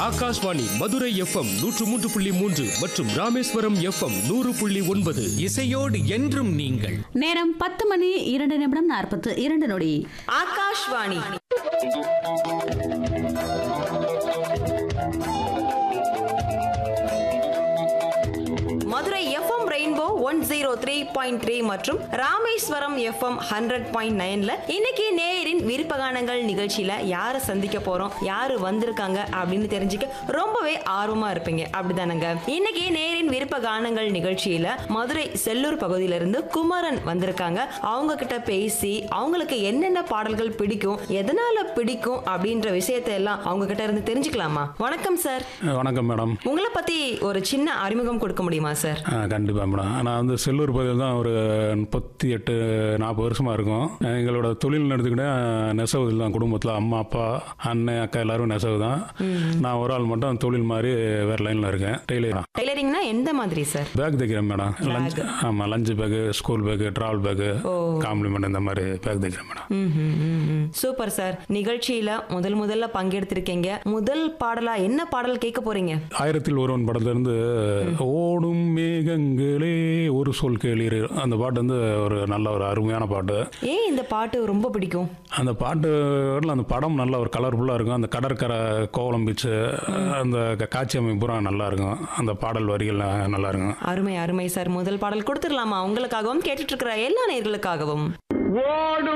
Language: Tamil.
ஆகாஷ்வாணி மதுரை எஃப்எம் நூற்று மூன்று புள்ளி மூன்று மற்றும் ராமேஸ்வரம் எஃப்எம் நூறு புள்ளி ஒன்பது இசையோடு என்றும் நீங்கள் நேரம் பத்து மணி இரண்டு நிமிடம் நாற்பத்து இரண்டு நொடி Akashvani Madurai FM rainbow one zero three point three மற்றும் ராமேஸ்வரம் எஃப்எம் ஹண்ட்ரட் பாயிண்ட் நைன்ல இன்னைக்கு நேயரின் விருப்பகானங்கள் நிகழ்ச்சியில யாரை சந்திக்க போறோம் யாரு வந்திருக்காங்க அப்படின்னு தெரிஞ்சுக்க ரொம்பவே ஆர்வமா இருப்பீங்க அப்படிதானங்க இன்னைக்கு நேயரின் விருப்ப கானங்கள் நிகழ்ச்சியில மதுரை செல்லூர் பகுதியில இருந்து குமரன் வந்திருக்காங்க அவங்க கிட்ட பேசி அவங்களுக்கு என்னென்ன பாடல்கள் பிடிக்கும் எதனால பிடிக்கும் அப்படின்ற விஷயத்தை எல்லாம் அவங்க கிட்ட இருந்து தெரிஞ்சுக்கலாமா வணக்கம் சார் வணக்கம் மேடம் உங்களை பத்தி ஒரு சின்ன அறிமுகம் கொடுக்க முடியுமா சார் ஆ, கண்டிப்பா மேடம் நான் வந்து செல்லூர் பகுதியில் தான் ஒரு முப்பத்தி எட்டு நாற்பது வருஷமா இருக்கும் எங்களோட தொழில் எடுத்துக்கிட்டே நெசவுதில் தான் குடும்பத்தில் அம்மா அப்பா அண்ணன் அக்கா எல்லாரும் நெசவு தான் நான் ஒரு ஆள் மட்டும் தொழில் மாதிரி வேற லைனில் இருக்கேன் டெய்லர் தான் டெய்லரிங்னா எந்த மாதிரி சார் பேக் தைக்கிறேன் மேடம் லஞ்ச் ஆமாம் lunch bag school bag travel bag compliment இந்த மாதிரி பேக் தைக்கிறேன் மேடம் சூப்பர் சார் நிகழ்ச்சியில முதல் முதல்ல பங்கெடுத்திருக்கீங்க முதல் பாடலா என்ன பாடல் கேட்க போறீங்க ஆயிரத்தில் ஒருவன் படத்துலேருந்து ஓடும் மேகங்களே ஒரு சொல் கேளீர் அந்த பாட்டு வந்து ஒரு நல்ல ஒரு அருமையான பாட்டு ஏன் இந்த பாட்டு ரொம்ப பிடிக்கும் அந்த பாட்டு அந்த படம் நல்ல ஒரு கலர்ஃபுல்லாக இருக்கும் அந்த கடற்கரை கோவலம் பீச்சு அந்த க- காட்சி அமைப்பு பூரா நல்லா இருக்கும் அந்த பாடல் வரிகள் நல்லா இருக்கும் அருமை அருமை சார் முதல் பாடல் கொடுத்துடலாமா உங்களுக்காகவும் கேட்டுட்டு இருக்கிற எல்லா நேர்களுக்காகவும்